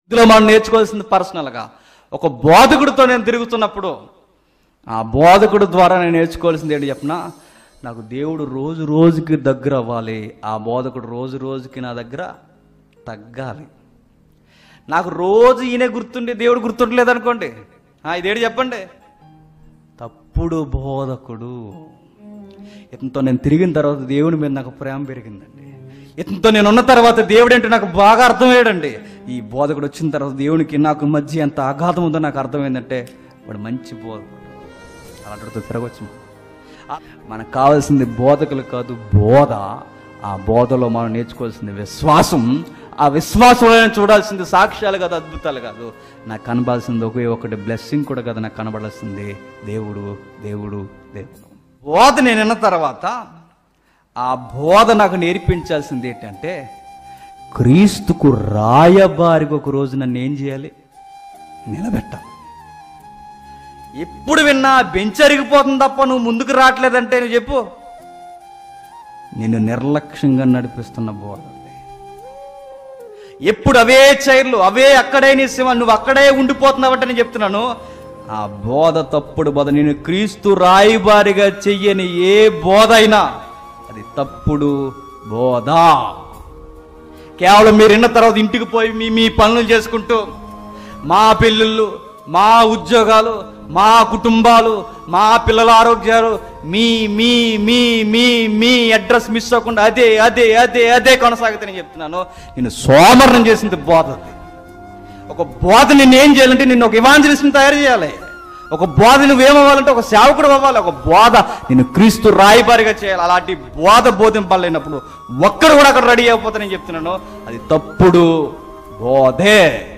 ఇందులో మనం నేర్చుకోవాల్సింది పర్సనల్గా ఒక బోధకుడితో నేను తిరుగుతున్నప్పుడు ఆ బోధకుడు ద్వారా నేను నేర్చుకోవాల్సింది ఏంటి చెప్పనా నాకు దేవుడు రోజు రోజుకి దగ్గర అవ్వాలి ఆ బోధకుడు రోజు రోజుకి నా దగ్గర తగ్గాలి నాకు రోజు ఈయన గుర్తుండి దేవుడు గుర్తుండలేదు అనుకోండి ఆ, ఇదేంటి చెప్పండి తప్పుడు బోధకుడు ఇతనితో నేను తిరిగిన తర్వాత దేవుని మీద నాకు ప్రేమ పెరిగిందండి ఇతనితో నేను ఉన్న తర్వాత దేవుడు అంటే నాకు బాగా అర్థమయ్యాడండి ఈ బోధకుడు వచ్చిన తర్వాత దేవునికి నాకు మధ్య ఎంత ఆఘాతం ఉందో నాకు అర్థమైందంటే వాడు మంచి బోధకుడు అలాంటితో తిరగవచ్చు ఆ, మనకు కావాల్సింది బోధకులు కాదు బోధ ఆ బోధలో మనం నేర్చుకోవాల్సింది విశ్వాసం ఆ విశ్వాసంలో నేను చూడాల్సింది సాక్ష్యాలు కాదు అద్భుతాలు కాదు నాకు కనబాల్సింది ఒకే ఒకటి బ్లెస్సింగ్ కూడా కదా నాకు కనబడాల్సింది దేవుడు దేవుడు దేవుడు బోధ నేను విన్న తర్వాత ఆ బోధ నాకు నేర్పించాల్సింది ఏంటంటే క్రీస్తుకు రాయబారికి ఒక రోజు నన్ను ఏం చేయాలి నిలబెట్టాలి ఎప్పుడు విన్నా బెంచ్ అరిగిపోతుంది తప్ప నువ్వు ముందుకు రావట్లేదంటే నువ్వు చెప్పు నిన్ను నిర్లక్ష్యంగా నడిపిస్తున్న బోధ అది. ఎప్పుడు అవే చైర్లు అవే అక్కడే నీ సింహ నువ్వు అక్కడే ఉండిపోతున్నావంటే నేను చెప్తున్నాను ఆ బోధ తప్పుడు బోధ నేను క్రీస్తు రాయిబారిగా చెయ్యని ఏ బోధ అయినా అది తప్పుడు బోధ కేవలం మీరు విన్న తర్వాత ఇంటికి పోయి మీ మీ పనులు చేసుకుంటూ మా పెళ్ళిళ్ళు మా ఉద్యోగాలు మా కుటుంబాలు మా పిల్లల ఆరోగ్యాలు మీ మీ మీ మీ మీ అడ్రస్ మిస్ అవ్వకుండా అదే అదే అదే అదే కొనసాగుతానని చెప్తున్నాను నేను సోమరణం చేసింది బోధ అది. ఒక బోధ నిన్ను ఏం చేయాలంటే నిన్ను ఒక ఇవాంజలిస్ట్ని తయారు చేయాలి ఒక బోధ నువ్వేమవ్వాలంటే ఒక సేవకుడు అవ్వాలి ఒక బోధ నిన్ను క్రీస్తు రాయబారిగా చేయాలి అలాంటి బోధ బోధింపలేనప్పుడు ఒక్కడు కూడా అక్కడ రెడీ అయిపోతానని చెప్తున్నాను అది తప్పుడు బోధే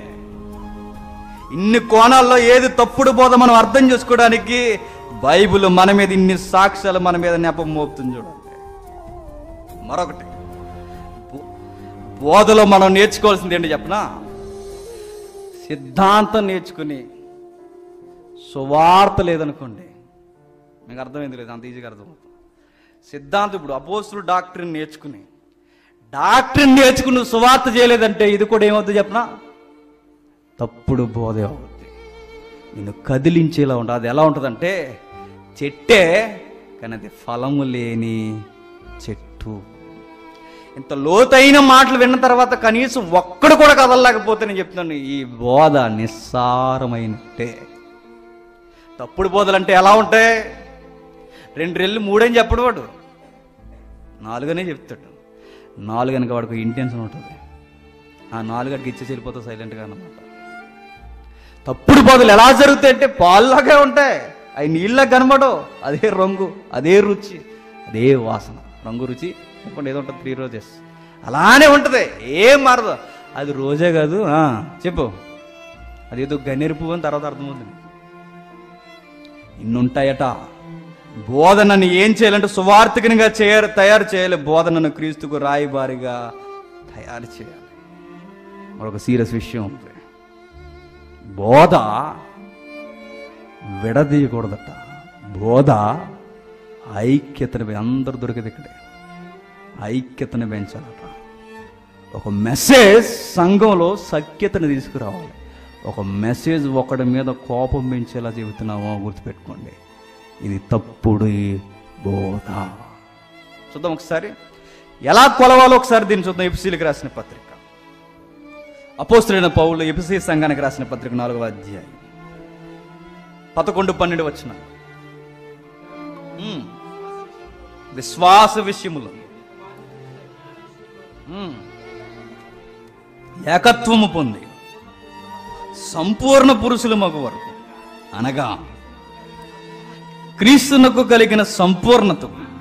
ఇన్ని కోణాల్లో ఏది తప్పుడు బోధ మనం అర్థం చేసుకోవడానికి బైబిల్ మన మీద ఇన్ని సాక్ష్యాలు మన మీద నెపం మోపుతుంది చూడండి మరొకటి బో- బోధలో మనం నేర్చుకోవాల్సింది ఏంటి చెప్పనా సిద్ధాంతం నేర్చుకుని సువార్త లేదనుకోండి మీకు అర్థమైంది లేదు అంత ఈజీగా అర్థమవుతుంది సిద్ధాంతం ఇప్పుడు అపోస్తులు డాక్టర్ని నేర్చుకుని డాక్టర్ని నేర్చుకుని నువ్వు సువార్త చేయలేదంటే ఇది కూడా ఏమవుతుంది చెప్పనా తప్పుడు బోధ అవుతుంది నిన్ను కదిలించేలా ఉంటుంది అది ఎలా ఉంటుందంటే చెట్టే కానీ అది ఫలము లేని చెట్టు ఇంత లోతైన మాటలు విన్న తర్వాత కనీసం ఒక్కడు కూడా కదలలేకపోతే నేను చెప్తున్నాను ఈ బోధ నిస్సారమైనట్టే తప్పుడు బోధలు అంటే ఎలా ఉంటాయి రెండు రెళ్ళు మూడని చెప్పడు వాడు నాలుగనే చెప్తాడు నాలుగు కనుక వాడికి ఇంటెన్షన్ ఉంటుంది ఆ నాలుగడికి ఇచ్చేసి వెళ్ళిపోతా సైలెంట్గా అన్నమాట తప్పుడు బోధలు ఎలా జరుగుతాయి అంటే పాల్లాగే ఉంటాయి అవి నీళ్ళ కనబడవు అదే రంగు అదే రుచి అదే వాసన రంగు రుచి చెప్పండి ఏదో ఉంటుంది త్రీ రోజెస్ అలానే ఉంటుంది ఏం మారదు అది రోజే కాదు ఆ, చెప్పు అదేదో గన్నేరు పువ్వు అని తర్వాత అర్థమవుతుంది ఇన్నుంటాయట బోధనని ఏం చేయాలంటే సువార్థికనిగా చేయ తయారు చేయాలి బోధనను క్రీస్తుకు రాయిబారిగా తయారు చేయాలి మరొక సీరియస్ విషయం ఉంది బోధ విడదీయకూడదట బోధ ఐక్యతను పె- అందరు దొరికేది ఇక్కడే ఐక్యతను పెంచాలట ఒక మెసేజ్ సంఘంలో సఖ్యతను తీసుకురావాలి ఒక మెసేజ్ ఒకడి మీద కోపం పెంచేలా చెబుతున్నామో గుర్తుపెట్టుకోండి ఇది తప్పుడు బోధ చూద్దాం ఒకసారి ఎలా కొలవాలో ఒకసారి దీన్ని చూద్దాం ఎపిసీలకు రాసిన పత్రిక అపోస్తులైన పౌలు ఎపిసి సంఘానికి రాసిన పత్రిక నాలుగవ అధ్యాయం పదకొండు పన్నెండు వచ్చిన విశ్వాస విషయములు ఉమ్. ఏకత్వము పొంది సంపూర్ణ పురుషులు మగ వరకు అనగా క్రీస్తునకు కలిగిన సంపూర్ణత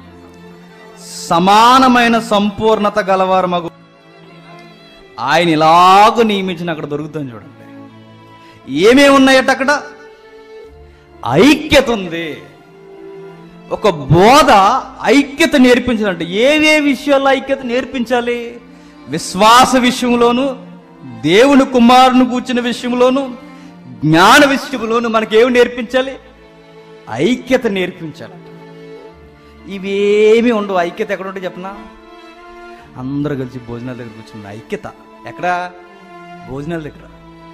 సమానమైన సంపూర్ణత గలవారు మగు ఆయన ఇలాగ నియమించిన అక్కడ దొరుకుతుంది చూడండి ఏమేమి ఉన్నాయట అక్కడ ఐక్యత ఉంది ఒక బోధ ఐక్యత నేర్పించాలంటే ఏవే విషయాల్లో ఐక్యత నేర్పించాలి విశ్వాస విషయంలోను దేవుని కుమారుని కూర్చున్న విషయంలోను జ్ఞాన విషయంలోను మనకేమి నేర్పించాలి ఐక్యత నేర్పించాలి ఇవేమీ ఉండవు ఐక్యత ఎక్కడ ఉంటే చెప్పనా అందరూ కలిసి భోజనాల దగ్గర కూర్చున్న ఐక్యత ఎక్కడ భోజనాల దగ్గర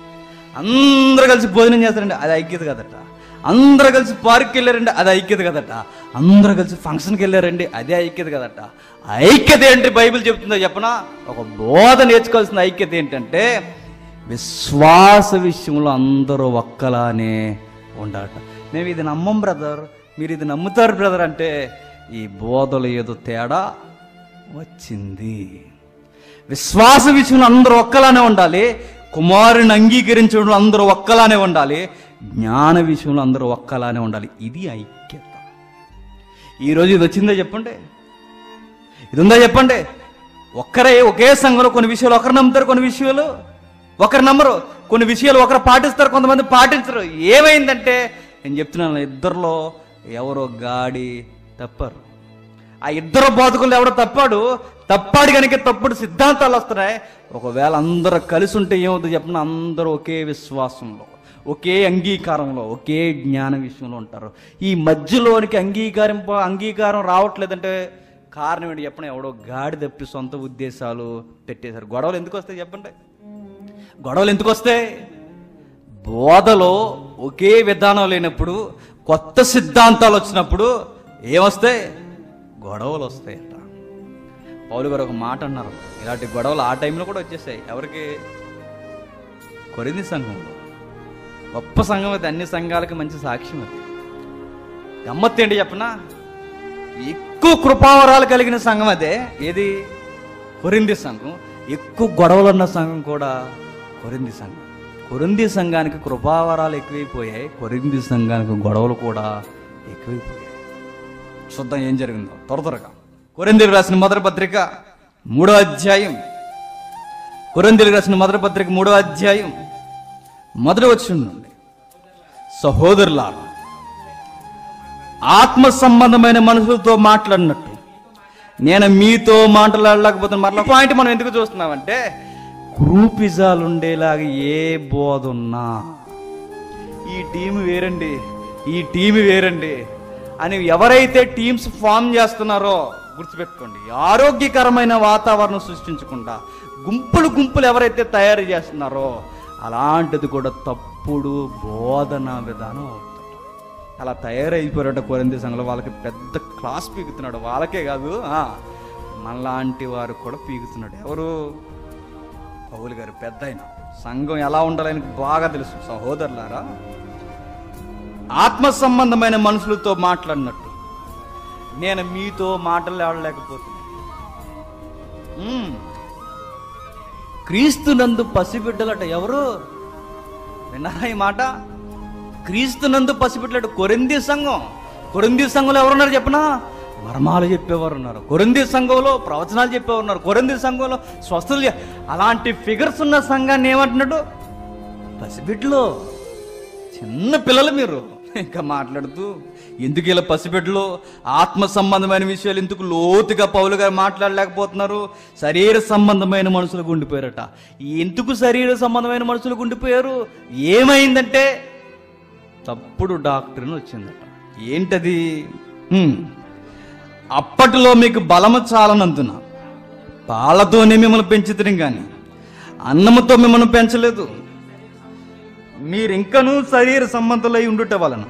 అందరూ కలిసి భోజనం చేస్తారండి అది ఐక్యత కదట అందరూ కలిసి పార్క్కి వెళ్ళారండి అది ఐక్యత కదట అందరూ కలిసి ఫంక్షన్కి వెళ్ళారండి అదే ఐక్యత కదట ఐక్యత ఏంటి బైబిల్ చెప్తుందో చెప్పనా ఒక బోధ నేర్చుకోవాల్సిన ఐక్యత ఏంటంటే విశ్వాస విషయంలో అందరూ ఒక్కలానే ఉండాలట మేము ఇది నమ్మం బ్రదర్ మీరు ఇది నమ్ముతారు బ్రదర్ అంటే ఈ బోధలు ఏదో తేడా వచ్చింది విశ్వాస విషయంలో అందరూ ఒక్కలానే ఉండాలి కుమారుని అంగీకరించడం అందరూ ఒక్కలానే ఉండాలి జ్ఞాన విషయంలో అందరూ ఒక్కలానే ఉండాలి ఇది ఐక్యత ఈరోజు ఇది వచ్చిందో చెప్పండి ఇది ఉందా చెప్పండి ఒక్కరే ఒకే సంఘంలో కొన్ని విషయాలు ఒకరు నమ్ముతారు కొన్ని విషయాలు ఒకరు నమ్మరు కొన్ని విషయాలు ఒకరు పాటిస్తారు కొంతమంది పాటించరు ఏమైందంటే నేను చెప్తున్నాను ఇద్దరిలో ఎవరో గాడి తప్పారు ఆ ఇద్దరు బోధకులు ఎవడో తప్పాడు తప్పాడు కనుక తప్పుడు సిద్ధాంతాలు వస్తున్నాయి ఒకవేళ అందరూ కలిసి ఉంటే ఏమవుతుంది చెప్పిన అందరూ ఒకే విశ్వాసంలో ఒకే అంగీకారంలో ఒకే జ్ఞాన విషయంలో ఉంటారు ఈ మధ్యలోనికి అంగీకారం అంగీకారం రావట్లేదంటే కారణం ఏంటి చెప్పండి ఎవడో గాడి తప్పి సొంత ఉద్దేశాలు పెట్టేశారు గొడవలు ఎందుకు వస్తాయి చెప్పండి గొడవలు ఎందుకు వస్తాయి బోధలో ఒకే విధానం లేనప్పుడు కొత్త సిద్ధాంతాలు వచ్చినప్పుడు ఏమొస్తాయి గొడవలు వస్తాయట పౌలు గారు ఒక మాట అన్నారు ఇలాంటి గొడవలు ఆ టైంలో కూడా వచ్చేసాయి ఎవరికి కొరింది సంఘంలో గొప్ప సంఘం అది అన్ని సంఘాలకి మంచి సాక్ష్యం అది గమ్మత్తు ఏంటి చెప్పనా ఎక్కువ కృపావరాలు కలిగిన సంఘం అదే ఏది కొరింది సంఘం ఎక్కువ గొడవలు ఉన్న సంఘం కూడా కొరింది సంఘం కొరింది సంఘానికి కృపావరాలు ఎక్కువైపోయాయి కొరింది సంఘానికి గొడవలు కూడా ఎక్కువైపోయాయి చూద్దాం ఏం జరిగిందో త్వర త్వరగా కొరిందీలు రాసిన మొదటి పత్రిక మూడో అధ్యాయం కొరిందీలు రాసిన మొదటి పత్రిక మూడో అధ్యాయం మొదటి వచ్చి నుండి సహోదరులారా ఆత్మ సంబంధమైన మనుషులతో మాట్లాడినట్టు నేను మీతో మాట్లాడలేకపోతే మరలా పాయింట్ మనం ఎందుకు చూస్తున్నామంటే గ్రూపిజాలు ఉండేలాగా ఏ బోధ ఉన్నా ఈ టీం వేరండి ఈ టీం వేరండి అని ఎవరైతే టీమ్స్ ఫామ్ చేస్తున్నారో గుర్తుపెట్టుకోండి ఆరోగ్యకరమైన వాతావరణం సృష్టించకుండా గుంపులు గుంపులు ఎవరైతే తయారు చేస్తున్నారో అలాంటిది కూడా తప్పుడు బోధన విధానం అవుతుంది అలా తయారైపోయారట కొరింది సంఘంలో వాళ్ళకి పెద్ద క్లాస్ పీకుతున్నాడు వాళ్ళకే కాదు ఆ, మనలాంటి వారు కూడా పీకుతున్నాడు ఎవరు పౌలు గారు పెద్ద ఆయన సంఘం ఎలా ఉండాలని బాగా తెలుసు సహోదరులారా ఆత్మ సంబంధమైన మనుషులతో మాట్లాడినట్టు నేను మీతో మాట్లాడలేకపోతున్నాను మ్మ్. క్రీస్తునందు పసిబిడ్డలట ఎవరు విన్నారా ఈ మాట క్రీస్తునందు పసిబిడ్డలట కొరింది సంఘం కొరింది సంఘంలో ఎవరున్నారు చెప్పనా మర్మాలు చెప్పేవారు ఉన్నారు కొరింది సంఘంలో ప్రవచనాలు చెప్పేవారు ఉన్నారు కొరింది సంఘంలో స్వస్థలు చే- అలాంటి ఫిగర్స్ ఉన్న సంఘాన్ని ఏమంటున్నాడు పసిబిడ్డలు చిన్న పిల్లలు మీరు ఇంకా మాట్లాడుతూ ఎందుకు ఇలా పసిబిడ్డలు ఆత్మ సంబంధమైన విషయాలు ఎందుకు లోతుగా పౌలు గారు మాట్లాడలేకపోతున్నారు శరీర సంబంధమైన మనుషులు గుండిపోయారట ఎందుకు శరీర సంబంధమైన మనుషులు గుండిపోయారు ఏమైందంటే తప్పుడు డాక్టర్ని వచ్చిందట ఏంటది హ్మ్. అప్పటిలో మీకు బలము చాలనందున పాలతోనే మిమ్మల్ని పెంచుతున్నాం కానీ అన్నముతో మిమ్మల్ని పెంచలేదు మీరింకనూ శరీర సంబంధులై ఉండుట వలన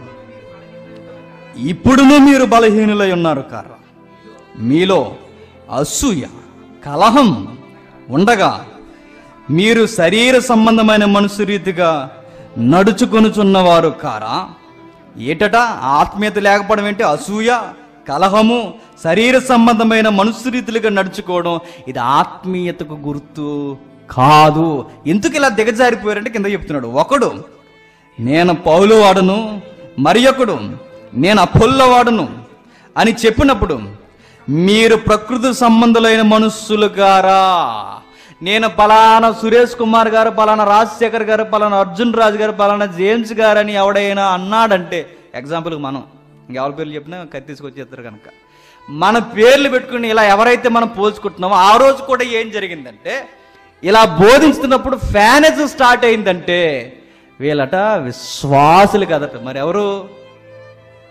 ఇప్పుడును మీరు బలహీనులై ఉన్నారు కారా మీలో అసూయ కలహం ఉండగా మీరు శరీర సంబంధమైన మనుషు రీతిగా నడుచుకొనుచున్నవారు కారా ఏటట ఆత్మీయత లేకపోవడం ఏంటి అసూయ కలహము శరీర సంబంధమైన మనుషు రీతులుగా నడుచుకోవడం ఇది ఆత్మీయతకు గుర్తు కాదు ఎందుకు ఇలా దిగజారిపోయారంటే కింద చెప్తున్నాడు ఒకడు నేను పౌలు వాడును మరి ఒకడు నేను అపొల్ల వాడును అని చెప్పినప్పుడు మీరు ప్రకృతి సంబంధులైన మనుస్సులు గారా నేను పలానా సురేష్ కుమార్ గారు పలానా రాజశేఖర్ గారు పలానా అర్జున్ రాజు గారు పలానా జేమ్స్ గారు అని ఎవడైనా అన్నాడంటే ఎగ్జాంపుల్కి మనం ఇంకెవరి పేర్లు చెప్పినా కత్తి తీసుకొచ్చేస్తారు కనుక మన పేర్లు పెట్టుకుని ఇలా ఎవరైతే మనం పోల్చుకుంటున్నామో ఆ రోజు కూడా ఏం జరిగిందంటే ఇలా బోధించుతున్నప్పుడు ఫ్యానేజ్ స్టార్ట్ అయిందంటే వీళ్ళట విశ్వాసులు కదట మరి ఎవరు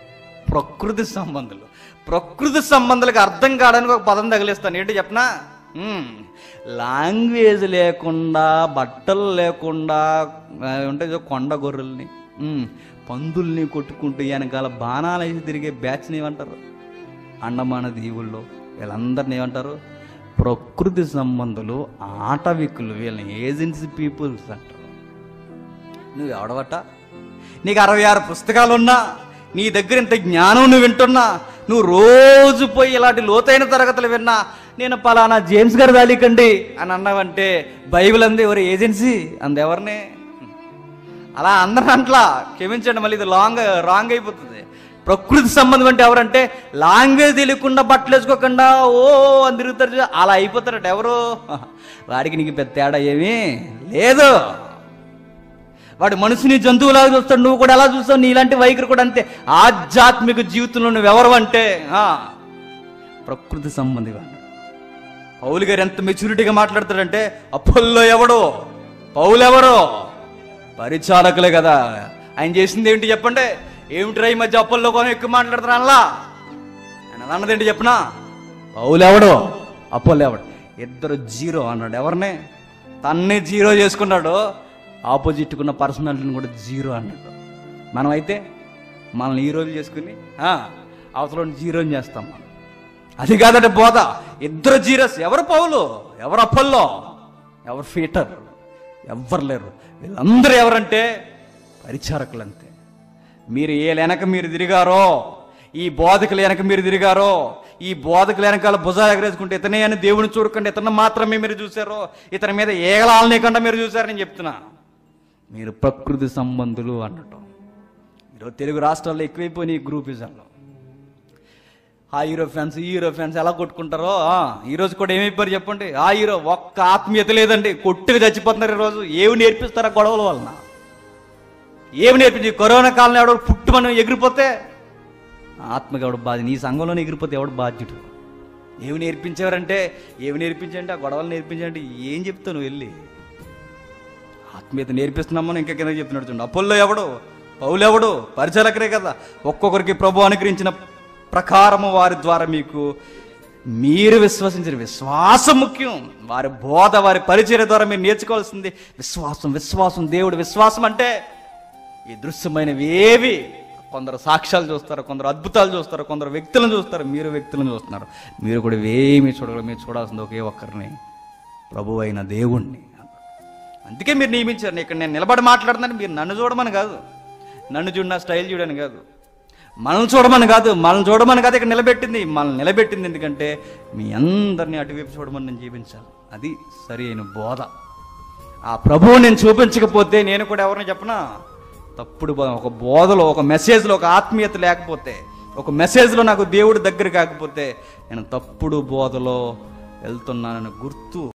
ప్రకృతి సంబంధులు ప్రకృతి సంబంధాలకు అర్థం కావడానికి ఒక పదం తగిలిస్తాను ఏంటి చెప్పనా ఉమ్, లాంగ్వేజ్ లేకుండా బట్టలు లేకుండా ఆ, ఉంటాయి చూడు కొండ గొర్రెల్ని ఉమ్, పందుల్ని కొట్టుకుంటూ వెనకాల బాణాలు వేసి తిరిగే బ్యాచ్ని ఏమంటారు అండమాన దీవుల్లో వీళ్ళందరిని ఏమంటారు ప్రకృతి సంబంధులు ఆటవికులు వీళ్ళని ఏజెన్సీ పీపుల్స్ అంటారు నువ్వు ఎవడవట నీకు అరవై ఆరు పుస్తకాలు ఉన్నా నీ దగ్గర ఇంత జ్ఞానం నువ్వు వింటున్నా నువ్వు రోజు పోయి ఇలాంటి లోతైన తరగతులు విన్నా నేను పలానా జేమ్స్ గారు దాలికండి అని అన్నావంటే బైబిల్ అంది ఎవరి ఏజెన్సీ అంది ఎవరిని అలా అందరూ అంట్లా క్షమించండి మళ్ళీ ఇది లాంగ్ రాంగ్ అయిపోతుంది ప్రకృతి సంబంధం అంటే ఎవరంటే లాంగ్వేజ్ తెలియకుండా బట్టలు వేసుకోకుండా ఓ అని తిరుగుతారు చూడు, అలా అయిపోతారట ఎవరు వాడికి నీకు పెద్ద తేడా ఏమీ లేదు వాడు మనిషిని జంతువులాగా చూస్తాడు నువ్వు కూడా ఎలా చూస్తావు నీలాంటి వైఖరి కూడా అంతే ఆధ్యాత్మిక జీవితంలో నువ్వు ఎవరు అంటే ఆ, ప్రకృతి సంబంధి వాడు పౌలు గారు ఎంత మెచ్యూరిటీగా మాట్లాడతాడంటే అప్పుల్లో ఎవడు పౌలు ఎవరు పరిచారకులే కదా ఆయన చేసింది ఏంటి చెప్పండి ఏమిటిరా ఈ మధ్య అప్పుల్లో కొన్ని ఎక్కువ మాట్లాడుతున్నా అలా ఆయన అన్నది ఏంటి చెప్పనా పౌలు ఎవడు అప్పుల్లో ఎవడు ఇద్దరు జీరో అన్నాడు ఎవరిని తన్నే జీరో చేసుకున్నాడు ఆపోజిట్ ఉన్న పర్సనాలిటీని కూడా జీరో అన్నాడు మనం అయితే మనల్ని ఈ రోజు చేసుకుని ఆ, అవతల జీరోని చేస్తాం మనం అది కాదట బోధ ఇద్దరు జీరస్ ఎవరు పౌలు ఎవరు అప్పల్లో ఎవరు ఫీటర్ ఎవ్వరు లేరు వీళ్ళందరూ ఎవరంటే పరిచారకులు అంతే మీరు ఏ వెనక మీరు తిరిగారో ఈ బోధకులు వెనక మీరు తిరిగారో ఈ బోధకులు వెనకాల భుజాలు ఎగరేసుకుంటే ఇతనే అని దేవుని చూడకుండా ఇతను మాత్రమే మీరు చూశారో ఇతని మీద ఏగలాలనేకుండా మీరు చూశారని నేను చెప్తున్నా మీరు ప్రకృతి సంబంధులు అన్నట్టు ఈరోజు తెలుగు రాష్ట్రాల్లో ఎక్కువైపోయినాయి ఈ గ్రూపిజంలో ఆ హీరో ఫ్యాన్స్ ఈ హీరో ఫ్యాన్స్ ఎలా కొట్టుకుంటారో ఆ, ఈ రోజు కూడా ఏమైపోయారు చెప్పండి ఆ హీరో ఒక్క ఆత్మీయత లేదండి కొట్టుకు చచ్చిపోతున్నారు ఈరోజు ఏమి నేర్పిస్తారా గొడవల వలన ఏమి నేర్పించి కరోనా కాలంలో ఎవడో పుట్టు మనం ఎగిరిపోతే ఆత్మకి ఎవడు బాధ్య నీ సంఘంలోనే ఎగిరిపోతే ఎవడు బాధ్యుడు ఏమి నేర్పించేవారంటే ఏమి నేర్పించండి ఆ గొడవలు నేర్పించండి ఏం చెప్తావు నువ్వు వెళ్ళి ఆత్మీయత నేర్పిస్తున్నామని ఇంకా కింద చెప్తున్నాడు చూడండి అప్పుల్లో ఎవడు పౌలు ఎవడు పరిచాలకరే కదా ఒక్కొక్కరికి ప్రభు అనుగ్రహించిన ప్రకారము వారి ద్వారా మీకు మీరు విశ్వసించిన విశ్వాసం ముఖ్యం వారి బోధ వారి పరిచయ ద్వారా మీరు నేర్చుకోవాల్సింది విశ్వాసం విశ్వాసం దేవుడు విశ్వాసం అంటే ఈ దృశ్యమైనవి ఏవి కొందరు సాక్ష్యాలు చూస్తారు కొందరు అద్భుతాలు చూస్తారు కొందరు వ్యక్తులను చూస్తారు మీరు వ్యక్తులను చూస్తున్నారు మీరు కూడా ఏమీ చూడగలరు మీరు చూడాల్సింది ఒకే ఒక్కరిని ప్రభు అయిన దేవుణ్ణి అందుకే మీరు నియమించారు ఇక్కడ నేను నిలబడి మాట్లాడుతున్నాను మీరు నన్ను చూడమని కాదు నన్ను చూడన స్టైల్ చూడని కాదు మనం చూడమని కాదు మనం చూడమని కాదు ఇక్కడ నిలబెట్టింది మనల్ని నిలబెట్టింది ఎందుకంటే మీ అందరినీ అటువైపు చూడమని నేను జీవించాలి అది సరి అయిన బోధ ఆ ప్రభువు నేను చూపించకపోతే నేను కూడా ఎవరిని చెప్పనా తప్పుడు బోధ ఒక బోధలో ఒక మెసేజ్లో ఒక ఆత్మీయత లేకపోతే ఒక మెసేజ్లో నాకు దేవుడు దగ్గర కాకపోతే నేను తప్పుడు బోధలో వెళ్తున్నానని గుర్తు